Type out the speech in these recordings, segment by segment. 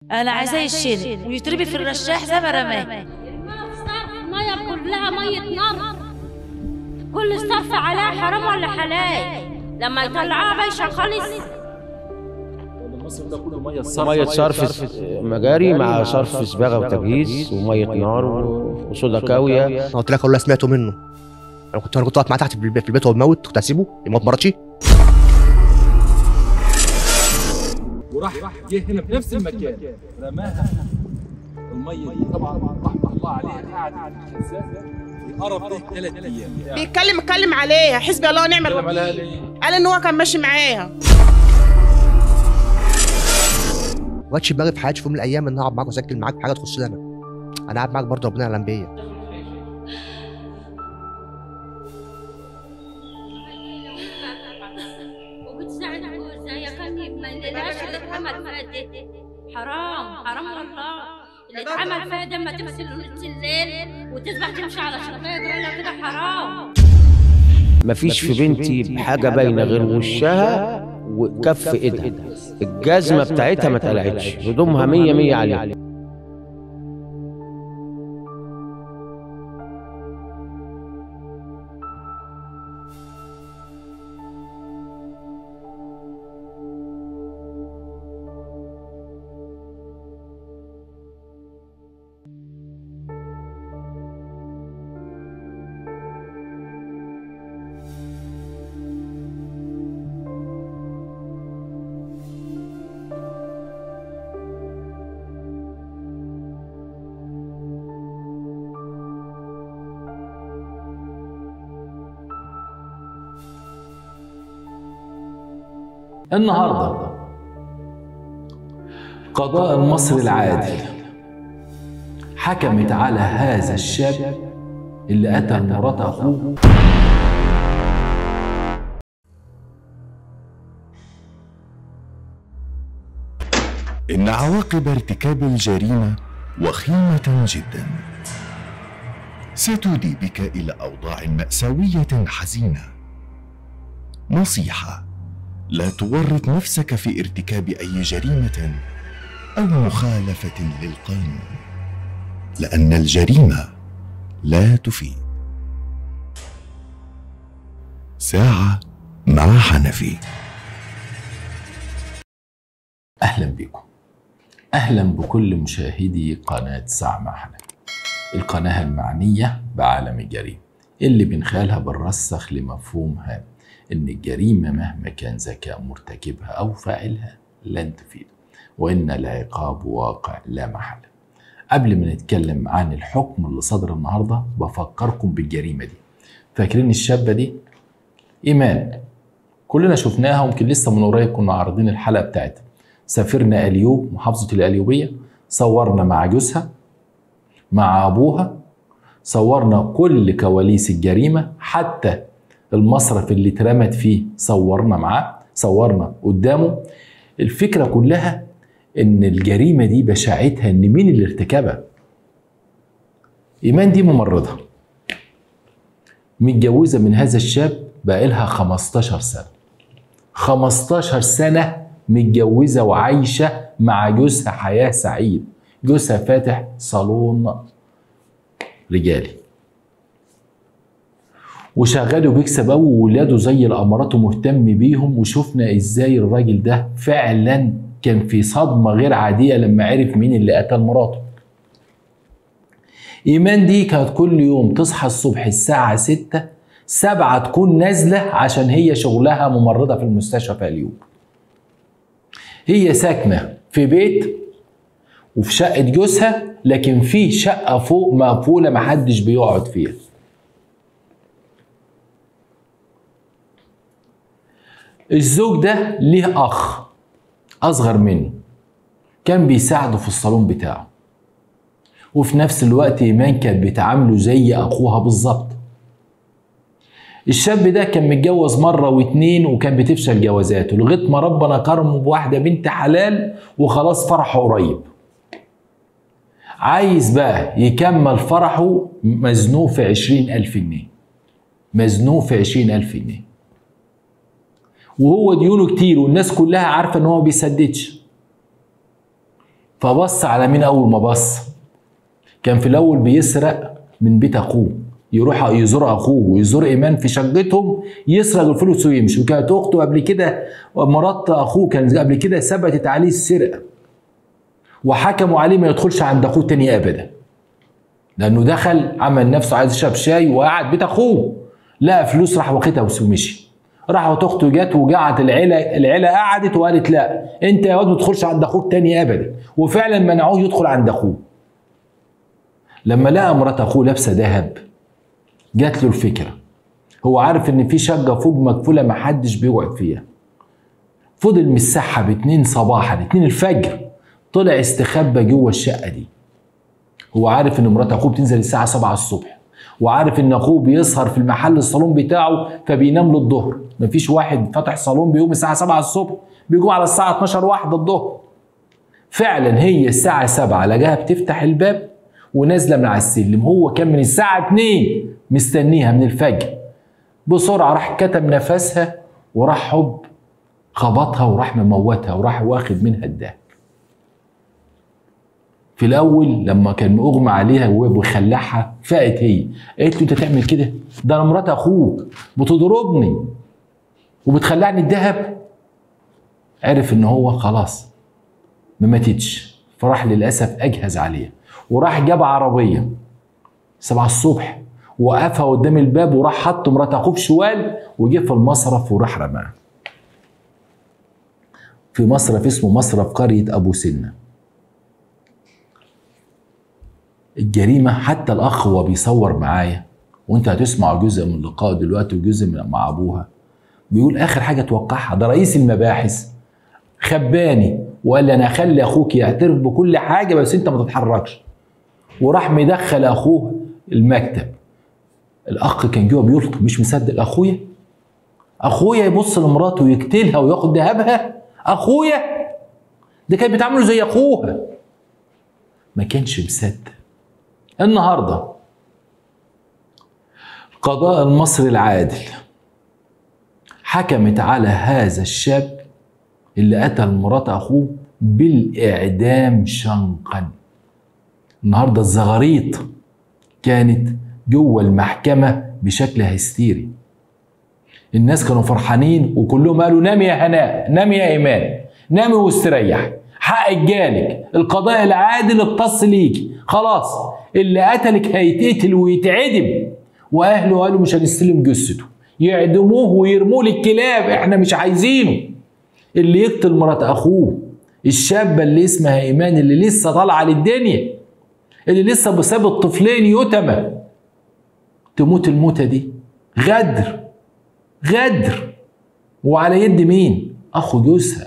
انا عايزاه يشيل ويتربي في الرشاح زي ما رماه المية كلها مية نار كل الصرف عليها حرام ولا حلال لما يطلعوها بايشة خالص ميه صرف مجاري مع صرف سباغه وتجهيز وميه نار وصودا كاويه انا قلت لك والله سمعته منه انا كنت انا كنت واقف معاه تحت في البيت في البيت وهو بيموت كنت هسيبه يموت مراتي وراح جه هنا في نفس المكان رماها الميه دي طبعا رحمه الله عليه قعد القرف ده ثلاث ايام بيتكلم اتكلم عليها حسبي الله ونعم اتكلم عليها الوكيل ليه؟ قال ان هو كان ماشي معاها ما جاتش في دماغي في حياتي في يوم من الايام ان أنا اقعد معاك واسجل معاك في حاجه تخصني انا انا قاعد معاك برضه ربنا يعلم بيا وبتساعد جوزها يا كان ما يلاقيش اللي اتعمل فيها دي حرام حرام والله اللي اتعمل فيها ده ما تغسل نص الليل وتصبح تمشي على شقيق ولا كده حرام مفيش في بنتي بحاجه باينه غير وشها وكف ايدها الجزمه بتاعتها ما اتقلعتش هدومها مية مية عليها النهارده قضاء المصري العادل حكمت على هذا الشاب اللي قتل مرات اخوه إن عواقب ارتكاب الجريمة وخيمة جدا ستودي بك إلى أوضاع مأساوية حزينة نصيحة لا تورط نفسك في ارتكاب أي جريمة أو مخالفة للقانون لأن الجريمة لا تفيد ساعة مع حنفي اهلا بكم اهلا بكل مشاهدي قناه ساعه مع حنفي القناه المعنيه بعالم الجريمه اللي بنخالها بنرسخ لمفهوم هام ان الجريمه مهما كان ذكاء مرتكبها او فاعلها لن تفيد وان العقاب واقع لا محاله قبل ما نتكلم عن الحكم اللي صدر النهارده بفكركم بالجريمه دي فاكرين الشابه دي ايمان كلنا شفناها ويمكن لسه من قريب كنا عارضين الحلقه بتاعتها سافرنا اليوب محافظه القليوبيه صورنا مع جوزها مع ابوها صورنا كل كواليس الجريمه حتى المصرف اللي اترمت فيه صورنا معاه صورنا قدامه الفكره كلها ان الجريمه دي بشاعتها ان مين اللي ارتكبها ايمان دي ممرضه متجوزه من هذا الشاب بقالها 15 سنه 15 سنه متجوزه وعايشه مع جوزها حياه سعيده جوزها فاتح صالون رجالي وشغال وبيكسب قوي وولاده زي الامارات ومهتم بيهم وشفنا ازاي الراجل ده فعلا كان في صدمه غير عاديه لما عرف مين اللي قتل مراته ايمان دي كانت كل يوم تصحى الصبح الساعه 6 سبعة تكون نازلة عشان هي شغلها ممرضة في المستشفى في اليوب هي ساكنة في بيت وفي شقة جوزها لكن في شقة فوق مقفولة محدش بيقعد فيها الزوج ده ليه أخ أصغر منه كان بيساعده في الصالون بتاعه وفي نفس الوقت إيمان كانت بتعامله زي أخوها بالظبط الشاب ده كان متجوز مرة واتنين وكان بتفشل جوازاته لغاية ما ربنا كرمه بواحدة بنت حلال وخلاص فرحه قريب عايز بقى يكمل فرحه مزنوق في عشرين ألف جنيه مزنوق في عشرين ألف جنيه وهو ديونه كتير والناس كلها عارفة ان هو بيسددش فبص على مين اول ما بص كان في الاول بيسرق من بيت اخوه يروح يزور اخوه ويزور ايمان في شقتهم يسرق الفلوس ويمشي وكانت اخته قبل كده مرات اخوه كان قبل كده ثبتت عليه السرقه وحكموا عليه ما يدخلش عند اخوه تاني ابدا لانه دخل عمل نفسه عايز يشرب شاي وقعد بيت اخوه لقى فلوس راح واخدها ومشي راحت اخته جت وقعدت العيله العيله قعدت وقالت لا انت يا واد ما تدخلش عند اخوك تاني ابدا وفعلا منعوه يدخل عند اخوه لما لقى مرات اخوه لابسه ذهب جات له الفكره هو عارف ان في شقه فوق مقفوله محدش بيقعد فيها فضل مسحها باتنين صباحا اتنين الفجر طلع استخبى جوه الشقه دي هو عارف ان مرات اخوه بتنزل الساعه 7 الصبح وعارف ان اخوه بيسهر في المحل الصالون بتاعه فبينام للظهر مفيش واحد فاتح صالون بيقوم الساعه 7 الصبح بيقوم على الساعه 12 واحد الظهر فعلا هي الساعه 7 لقاها بتفتح الباب ونازله من على السلم هو كان من الساعه 2 مستنيها من الفجر بسرعه راح كتم نفسها وراح حب خبطها وراح مموتها وراح واخد منها الدهب في الاول لما كان مغمى عليها وهو بيخلعها فقت هي قالت له انت تعمل كده ده انا مرات اخوك بتضربني وبتخلعني الذهب عرف ان هو خلاص ما ماتتش فراح للاسف اجهز عليها وراح جاب عربيه سبعة الصبح وقفها قدام الباب وراح حط مرات اخوه في شوال وجه في المصرف وراح رماها في مصرف اسمه مصرف قريه ابو سنه الجريمه حتى الاخ هو بيصور معايا وانت هتسمع جزء من اللقاء دلوقتي وجزء من مع ابوها بيقول اخر حاجه توقعها ده رئيس المباحث خباني وقال لي انا هخلي اخوك يعترف بكل حاجه بس انت ما تتحركش وراح مدخل اخوه المكتب الاخ كان جوه بيلطم مش مصدق اخويا اخويا يبص لمراته ويقتلها وياخد ذهبها اخويا ده كان بيتعاملوا زي اخوها ما كانش مصدق النهارده قضاء المصري العادل حكمت على هذا الشاب اللي قتل مرات اخوه بالاعدام شنقا النهارده الزغاريط كانت جوه المحكمه بشكل هستيري الناس كانوا فرحانين وكلهم قالوا نام يا هناء نام يا ايمان نامي واستريح حقك جالك القضاء العادل اقتص ليكي خلاص اللي قتلك هيتقتل ويتعدم واهله قالوا مش هنستلم جثته يعدموه ويرموه للكلاب احنا مش عايزينه اللي يقتل مرات اخوه الشابه اللي اسمها ايمان اللي لسه طالعه للدنيا اللي لسه بسبب الطفلين يتمى تموت الموتة دي غدر غدر وعلى يد مين اخو جوزها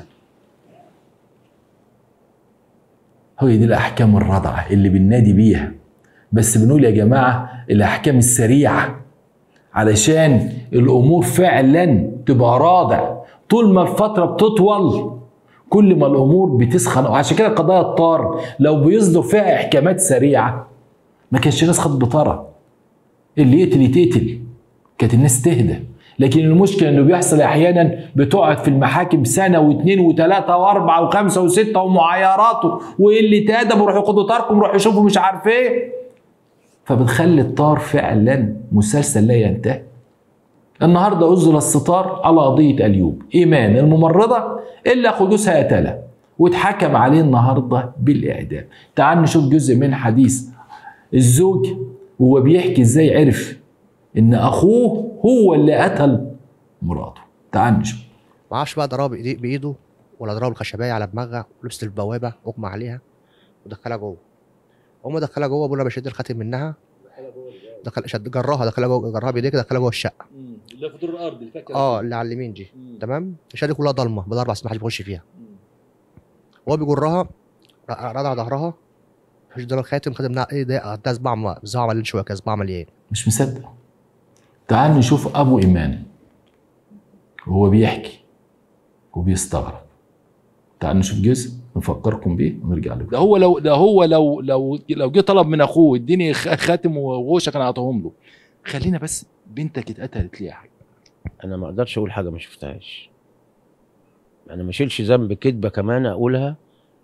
هي دي الاحكام الرضعه اللي بننادي بيها بس بنقول يا جماعه الاحكام السريعه علشان الامور فعلا تبقى راضع طول ما الفتره بتطول كل ما الامور بتسخن وعشان كده قضايا الطار لو بيصدر فيها احكامات سريعه ما كانش الناس خد بطره اللي يقتل يتقتل كانت الناس تهدى لكن المشكله انه بيحصل احيانا بتقعد في المحاكم سنه واثنين وثلاثه واربعه وخمسه وسته ومعايرات وقله ادب وروحوا ياخدوا طاركم وروحوا يشوفوا مش عارف ايه فبتخلي الطار فعلا مسلسل لا ينتهي النهارده أزل الستار على قضية أليوب إيمان الممرضة اللي أخو جوزها قتلها واتحكم عليه النهارده بالإعدام تعال نشوف جزء من حديث الزوج وهو بيحكي ازاي عرف ان اخوه هو اللي قتل مراته تعال نشوف ما اعرفش بقى ضربها بايديه بايده ولا ضربها بالخشبايه على دماغها ولبست البوابه اغمى عليها ودخلها جوه هم دخلها جوه ابونا بشد الخاتم منها دخل شد جراها دخلها جوه جراها بايديه كده دخلها جوه الشقه اللي في دور الارض اللي فاكر اه اللي على اليمين دي تمام الشقه دي كلها ضلمه بالاربع سنين محدش بيخش فيها وهو بيجرها رضع ظهرها مش ده الخاتم خاتم ده ايه ده ده صباع م- صباع مليان شويه كده صباع مليان مش مصدق تعال نشوف ابو ايمان وهو بيحكي وبيستغرب تعال نشوف جزء نفكركم بيه ونرجع له ده هو لو ده هو لو لو لو جه طلب من اخوه اديني خ- خاتم وغوشه كان اعطاهم له خلينا بس بنتك اتقتلت ليه يا حاج انا ما اقدرش اقول حاجه ما شفتهاش انا ما اشيلش ذنب كذبه كمان اقولها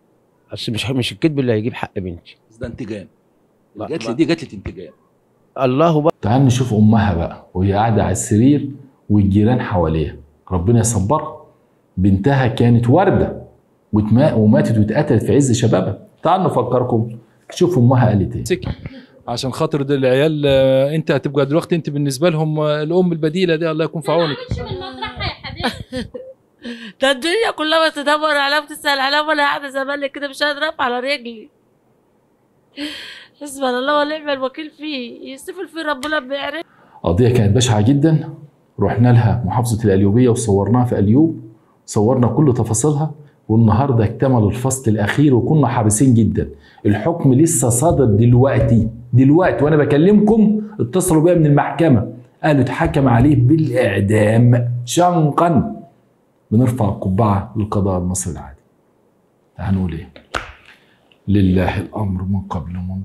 بس مش مش الكذب اللي هيجيب حق بنتي بس ده انتجام لا، جات لي لا. دي جات لي انتجام الله بقى تعال نشوف امها بقى وهي قاعده على السرير والجيران حواليها ربنا يصبرها بنتها كانت ورده واتما- وماتت واتقتلت في عز شبابها تعال نفكركم شوفوا امها قالت ايه سكت عشان خاطر دول العيال آه، انت هتبقى دلوقتي انت بالنسبه لهم آه، الام البديله دي الله يكون في عونك مش من مطرحها يا حبيبي ده الدنيا كلها بتدور عليها بتسأل عليها وانا قاعدة زمان كده مش قادرة اقف على رجلي حسبنا الله ونعم الوكيل فيه يستفل فيه ربنا بيعرف قضيه كانت بشعه جدا رحنا لها محافظه القليوبيه وصورناها في اليوب صورنا كل تفاصيلها والنهارده اكتمل الفصل الاخير وكنا حريصين جدا الحكم لسه صادر دلوقتي دلوقتي وانا بكلمكم اتصلوا بيا من المحكمه قالوا اتحكم عليه بالاعدام شنقا بنرفع القبعه للقضاء المصري العادي هنقول ايه لله الامر من قبل ومن